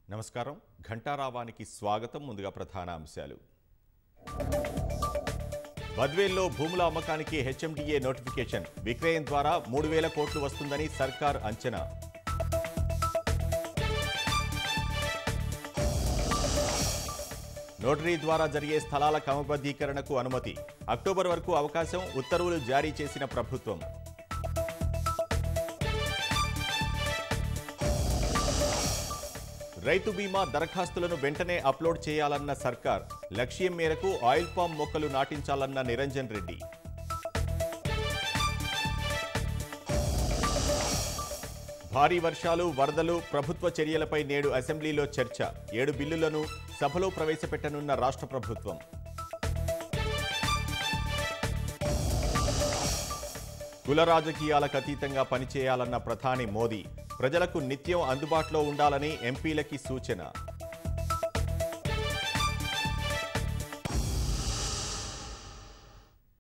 నమస్కారం ఘంటారావానికి స్వాగతం ముందుగా ప్రధాన అంశాలు బద్వేల్లో భూముల అమ్మకానికి హెచ్ఎండిఏ నోటిఫికేషన్ విక్రయం ద్వారా మూడు వేల కోట్లు వస్తుందని సర్కార్ అంచనా నోటరీ ద్వారా జరిగే స్థలాల క్రమబద్ధీకరణకు అనుమతి అక్టోబర్ వరకు అవకాశం ఉత్తర్వులు జారీ చేసిన ప్రభుత్వం రైతు బీమా దరఖాస్తులను వెంటనే అప్లోడ్ చేయాలన్న సర్కార్ లక్ష్యం మేరకు ఆయిల్ పామ్ మొక్కలు నాటించాలన్న నిరంజన్ రెడ్డి భారీ వర్షాలు వరదలు ప్రభుత్వ చర్యలపై నేడు అసెంబ్లీలో చర్చ ఏడు బిల్లులను సభలో ప్రవేశపెట్టనున్న రాష్ట్ర ప్రభుత్వం కుల రాజకీయాలకు అతీతంగా పనిచేయాలన్న ప్రధాని మోదీ ప్రజలకు నిత్యం అందుబాటులో ఉండాలని ఎంపీలకి సూచన